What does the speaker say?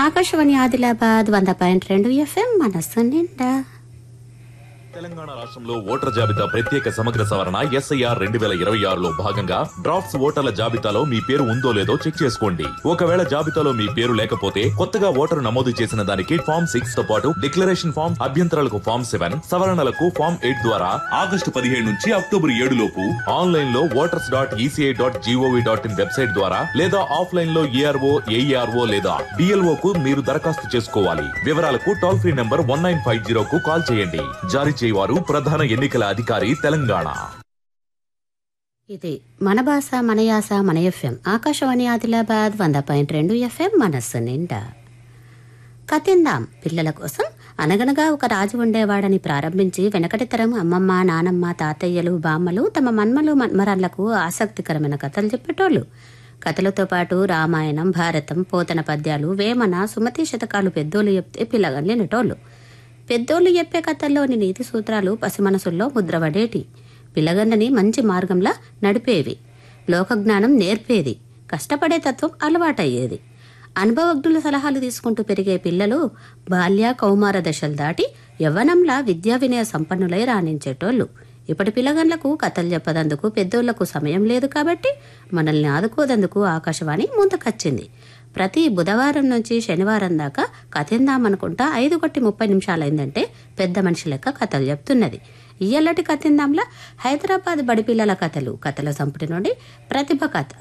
ఆకాశవాణి ఆదిలాబాద్ వంద పాయింట్ రెండు ఎఫ్ఎం మనస్సు నిండా తెలంగాణ రాష్ట్రంలో ఓటర్ జాబితా ప్రత్యేక సమగ్ర సవరణ ఎస్ఐఆర్ రెండు వేల ఇరవై ఆరులో భాగంగా డ్రాఫ్ట్స్ ఓటర్ల జాబితాలో మీ పేరు ఉందో లేదో చెక్ చేసుకోండి ఒకవేళ జాబితాలో మీ పేరు లేకపోతే కొత్తగా ఓటరు నమోదు చేసిన దానికి ఫామ్ సిక్స్ తో పాటు డిక్లరేషన్ ఫామ్ అభ్యంతరాలకు ఫామ్ సెవెన్ సవరణలకు ఫామ్ ఎయిట్ ద్వారా ఆగస్టు పదిహేడు నుంచి అక్టోబర్ ఏడు లోపు ఆన్లైన్ లో voters dot ECI dot GOV dot in website ద్వారా లేదా ఆఫ్లైన్ లో ఏఆర్ఓ ఏఈఆర్ఓ లేదా డిఎల్ఓ కు మీరు దరఖాస్తు చేసుకోవాలి వివరాలకు toll free number one nine five zero కు కాల్ చేయండి జారీ చేయవారు ప్రధాన ఎన్నికల అధికారి తెలంగాణ ఇది మన భాష మన యాస మన ఎఫ్ఎం ఆకాశవాణి ఆదిలాబాద్ వంద పాయింట్ రెండు ఎఫ్ఎం మనస్సు నిండా కతిందాం పిల్లల కోసం అనగనగా ఒక రాజు ఉండేవాడని ప్రారంభించి వెనకటి తరం అమ్మమ్మ నానమ్మ తాతయ్యలు బామ్మలు తమ మన్మలు మన్మరాళ్లకు ఆసక్తికరమైన కథలు చెప్పేటోళ్ళు కథలతో పాటు రామాయణం భారతం పోతన పద్యాలు వేమన సుమతి శతకాలు పెద్దోళ్ళు చెప్తే పిల్లగలినటోళ్ళు పెద్దోళ్ళు చెప్పే కథల్లోని నీతి సూత్రాలు పసిమనసుల్లో ముద్రపడేటి పిల్లగండని మంచి మార్గంలా నడిపేవి లోకజ్ఞానం నేర్పేది కష్టపడే తత్వం అలవాటయ్యేది అనుభవజ్ఞుల సలహాలు తీసుకుంటూ పెరిగే పిల్లలు బాల్య కౌమార దశలు దాటి యవ్వనంలా విద్యా వినయ సంపన్నులై రాణించేటోళ్ళు ఇప్పటి పిల్లగండ్లకు కథలు చెప్పదందుకు పెద్దోళ్లకు సమయం లేదు కాబట్టి మనల్ని ఆదుకోదందుకు ఆకాశవాణి ముందుకొచ్చింది ప్రతి బుధవారం నుంచి శనివారం దాకా కథిందామనుకుంటా ఐదు కొట్టి ముప్పై నిమిషాలైందంటే పెద్ద మనిషి లెక్క కథలు చెప్తున్నది ఇయ్యల్లటి కథిందాంలా హైదరాబాద్ బడి పిల్లల కథలు కథల సంపుటి నుండి ప్రతిభ కథ